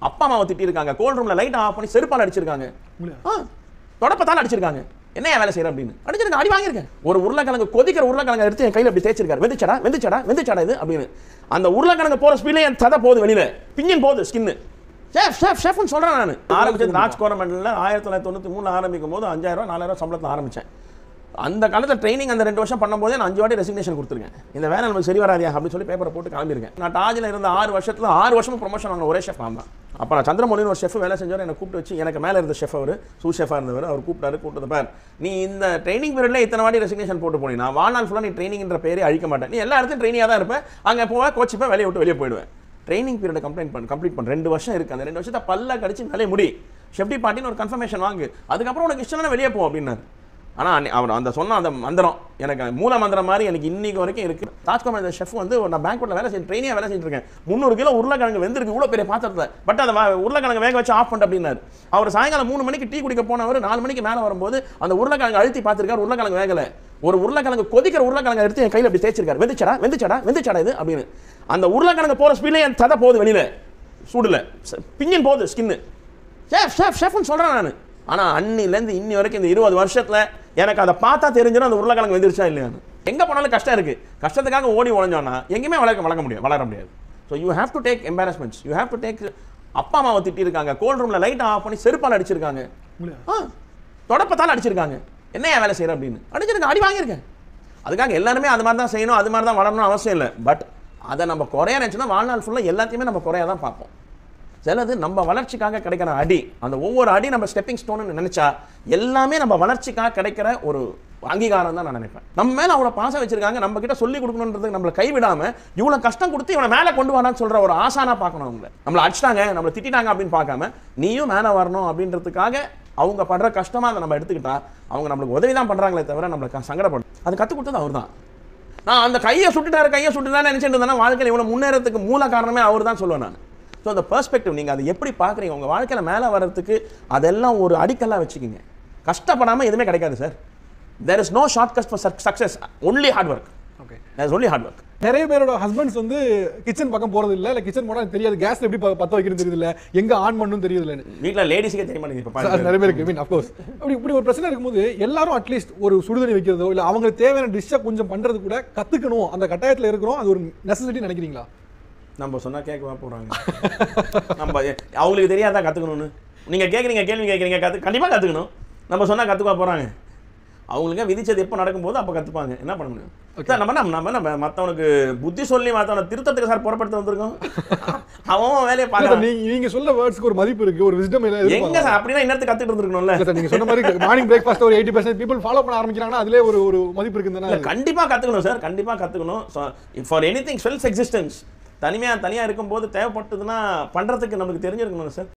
அப்பா அம்மாவை திட்டிருக்காங்க கோல்ட் ரூம்ல லைட் ஆஃப் பண்ணி செருப்பால் அடிச்சிருக்காங்க ஆ தொடப்பத்தால அடிச்சிருக்காங்க என்ன வேலை செய்யற அப்படின்னு அடிச்சிருக்க அடி வாங்கியிருக்கேன் ஒரு உருளைக்கிழங்கு கொதிக்கிற உருளைக்கிழங்கு எடுத்து என் கையில அப்படி தேய்ச்சிருக்காரு வெந்துச்சடா வெந்துச்சடா வெந்துச்சடா இது அப்படின்னு அந்த உருளைக்கிழங்கு போற ஸ்பீட்ல என் சதை போகுது வெளியில பிஞ்சின் போகுது ஸ்கின்னு ஷெஃப் ஷெஃப் ஷெஃப்னு சொல்றேன் நான் ஆரம்பிச்சது ராஜ் கோரமெண்ட்ல ஆயிரத்தி தொள்ளாயிரத்தி தொண்ணூத்தி மூணு ஆரம்பிக்கும் போது அஞ்சாயிரம் ரூபாய் நாலாயிரம் சம்பளத்தில் ஆரம்பிச்சேன் அந்த காலத்தில் ட்ரைனிங் அந்த ரெண்டு வருஷம் பண்ணும்போதே நான் அஞ்சு வாட்டி ரெசிக்னேஷன் கொடுத்துருக்கேன் இந்த வேலை நமக்கு சரி வராதியா அப்படின்னு சொல்லி பேப்பரை போட்டு கிளம்பியிருக்கேன் நான் டாஜில் இருந்த ஆறு வருஷத்துல ஆறு வருஷமும் ப்ரொமோஷன் வாங்கின ஒரே ஷெஃப் நான் தான் அப்போ நான் சந்திரமௌலின்னு ஒரு ஷெஃப் வேலை செஞ்சவர் என்னை கூப்பிட்டு வச்சு எனக்கு மேலே இருந்த ஷெஃப் அவர் சூ ஷெஃபாக இருந்தவர் அவர் கூப்பிட்டாரு கூப்பிட்டு பார் நீ இந்த ட்ரைனிங் பீரியட்ல இத்தனை வாட்டி ரெசிக்னேஷன் போட்டு போனீங்க நான் வாழ்நாள் ஃபுல்லாக நீ ட்ரைனிங்ன்ற பேரே அழிக்க மாட்டேன் நீ எல்லா இடத்துலையும் ட்ரைனியாக தான் இருப்பேன் அங்கே போவேன் கோச்சிப்பேன் வெளியே விட்டு வெளியே போயிடுவேன் ட்ரைனிங் பீரியட் கம்ப்ளைண்ட் பண்ண கம்ப்ளீட் பண்ண ரெண்டு வருஷம் இருக்கு அந்த ரெண்டு வருஷத்தை பல்ல கடிச்சு வேலையை முடி ஷெஃப்டி பார்ட்டின்னு ஒரு கன்ஃபர்மேஷன் வாங்கு அதுக்கப்புறம் உனக்கு இஷ்டம் வெளியே போ அப்படின்னாரு ஆனால் அவர் அந்த சொன்ன அந்த மந்திரம் எனக்கு மூல மந்திரம் மாதிரி எனக்கு இன்னைக்கு வரைக்கும் இருக்கு ராஜ்குமார் இந்த ஷெஃப் வந்து ஒரு நான் பேங்க்ல வேலை செஞ்சு ட்ரெயினியாக வேலை செஞ்சுட்டு இருக்கேன் முந்நூறு கிலோ உருளைக்கிழங்கு வெந்திருக்கு இவ்வளோ பெரிய பாத்திரத்தில் பட் அந்த வ- உருளைக்கிழங்கு வேக வச்சு ஆஃப் பண்ணிட்டு அப்படின்னாரு அவர் சாயங்காலம் மூணு மணிக்கு டீ குடிக்க போனவர் நாலு மணிக்கு மேலே வரும்போது அந்த உருளைக்கிழங்கு அழுத்தி பார்த்திருக்காரு உருளைக்கிழங்கு வேகல ஒரு உருளைக்கிழங்கு கொதிக்கிற உருளைக்கிழங்கு எடுத்து என் கையில் அப்படி தேய்ச்சிருக்காரு வெந்துச்சடா வெந்துச்சடா வெந்துச்சடா இது அப்படின்னு அந்த உருளைக்கிழங்கு போகிற ஸ்பீட்ல என் சதை போகுது வெளியில சூடுல ச- பிஞ்சின் போகுது ஸ்கின்னு ஷெஃப் ஷெஃப் ஷெஃப்னு சொல்கிறேன் நான் ஆனால் அன்னிலேருந்து இன்னி வரைக்கும் இந்த இருபது வருஷத்தில் எனக்கு அதை பார்த்தா தெரிஞ்சிடும் அந்த உருளைக்கிழங்கு வந்துருச்சா இல்லையான்னு எங்கே போனாலும் கஷ்டம் இருக்குது கஷ்டத்துக்காக ஓடி உழைஞ்சோன்னா எங்கேயுமே வளர்க்க வளர்க்க முடியும் வளர முடியாது so you have to take embarrassments you have to take அப்பா அம்மாவை திட்டிருக்காங்க கோல்ட் ரூமில் லைட் ஆஃப் பண்ணி செருப்பால் அடிச்சிருக்காங்க ஆ தொடப்பத்தால் அடிச்சிருக்காங்க என்ன வேலை செய்யற அப்படின்னு அடிச்சிருக்க அடி வாங்கியிருக்கேன் அதுக்காக எல்லாருமே அது மாதிரி தான் செய்யணும் அது மாதிரி தான் வளரணும் அவசியம் இல்லை பட் அதை நம்ம குறைய நினச்சோன்னா வாழ்நாள் ஃபுல்லாக எல்லாத்தையுமே நம்ம குறைய தான் பார்ப்போம் சிலது நம்ம வளர்ச்சிக்காக கிடைக்கிற அடி அந்த ஒவ்வொரு அடி நம்ம ஸ்டெப்பிங் ஸ்டோன்னு நினைச்சா எல்லாமே நம்ம வளர்ச்சிக்காக கிடைக்கிற ஒரு அங்கீகாரம் தான் நான் நினைப்பேன் நம்ம மேல அவ்வளோ பாசம் வச்சிருக்காங்க நம்ம கிட்ட சொல்லி கொடுக்கணுன்றதுக்கு நம்மளை கைவிடாம இவ்வளவு கஷ்டம் கொடுத்து இவனை மேலே கொண்டு வரான்னு சொல்ற ஒரு ஆசானா பார்க்கணும் அவங்கள நம்மளை அடிச்சிட்டாங்க நம்மளை திட்டிட்டாங்க அப்படின்னு பார்க்காம நீயும் மேலே வரணும் அப்படின்றதுக்காக அவங்க படுற கஷ்டமா அதை நம்ம எடுத்துக்கிட்டா அவங்க நம்மளுக்கு உதவி தான் பண்றாங்களே தவிர நம்மளுக்கு சங்கடப்படும் அது கற்றுக் கொடுத்தது அவர் தான் நான் அந்த கையை சுட்டுட்டாரு கையை சுட்டுட்டாரு நினைச்சிட்டு இருந்தேன்னா வாழ்க்கையில் இவ்வளோ முன்னேறதுக்கு மூல காரணமே அவர் தான் சொல்லுவேன் நான் ஸோ அந்த பெர்ஸ்பெக்டிவ் நீங்கள் அதை எப்படி பார்க்குறீங்க உங்கள் வாழ்க்கையில் மேலே வர்றதுக்கு அதெல்லாம் ஒரு அடிக்கல்லாக வச்சுக்கிங்க கஷ்டப்படாமல் எதுவுமே கிடைக்காது sir there is no short cut for success only hard work okay there is only hard work நிறைய பேரோட ஹஸ்பண்ட்ஸ் வந்து கிச்சன் பக்கம் போறது இல்ல இல்ல கிச்சன் போனா எனக்கு தெரியாது கேஸ் எப்படி ப- பத்த வைக்கிறது தெரியுது இல்ல எங்க ஆன் பண்ணணும் தெரியுது இல்ல வீட்டில் லேடிஸுக்கே தெரிய மாட்டேங்குது இப்போ சார், நிறைய பேருக்கு மீன் அஃப்கோர்ஸ் அப்படி இப்படி ஒரு பிரச்சனை இருக்கும்போது எல்லாரும் அட்லீஸ்ட் ஒரு சுடுதண்ணி வைக்கிறதோ இல்ல அவங்களுக்கு தேவையான டிஷ்ஷை கொஞ்சம் பண்றது கூட கத்துக்கணும் அந்த கட்டாயத்துல இருக்கிறோம் அது ஒரு நெசசிட்டி நினைக்கிறீங்களா நம்ம சொன்னா கேட்கவா போறாங்க நம்ம அவங்களுக்கு தெரியாதா கத்துக்கணும்னு நீங்க கேக்குறீங்க கேள்வி கேட்குறீங்க கத்து கண்டிப்பா கத்துக்கணும் நம்ம சொன்னா கத்துக்கவா போறாங்க அவங்களுக்கு விதிச்சது எப்போ நடக்கும்போது அப்போ கத்துப்பாங்க என்ன பண்ண முடியும் சார் நம்ம நம்ம நம்ம நம்ம மற்றவனுக்கு புத்தி சொல்லி மற்றவனை திருத்தத்துக்கு சார் புறப்படுத்த வந்திருக்கோம் அவன் அவன் வேலையை இல்ல பார்க்கலாம் சார், நீங்க நீங்க சொல்ல வேர்ட்ஸ்க்கு ஒரு மதிப்பு இருக்கு ஒரு விஸ்டம் எங்க சார் அப்படின்னா இன்னத்துக்கு கத்துட்டு இருந்திருக்கணும்ல சார் நீங்க சொன்ன மாதிரி மார்னிங் பிரேக்ஃபாஸ்ட் ஒரு எயிட்டி பர்சன்ட் பீப்புள் ஃபாலோ பண்ண ஆரம்பிக்கிறாங்கன்னா அதுல ஒரு ஒரு மதிப்பு இருக்குன்னு இல்ல, தானே கண்டிப்பா கத்துக்கணும் சார் கண்டிப்பா கத்துக்கணும் for anything self existence தனிமையா தனியா இருக்கும்போது தேவைப்பட்டதுன்னா பண்றதுக்கு நமக்கு தெரிஞ்சிருக்கணும் சார்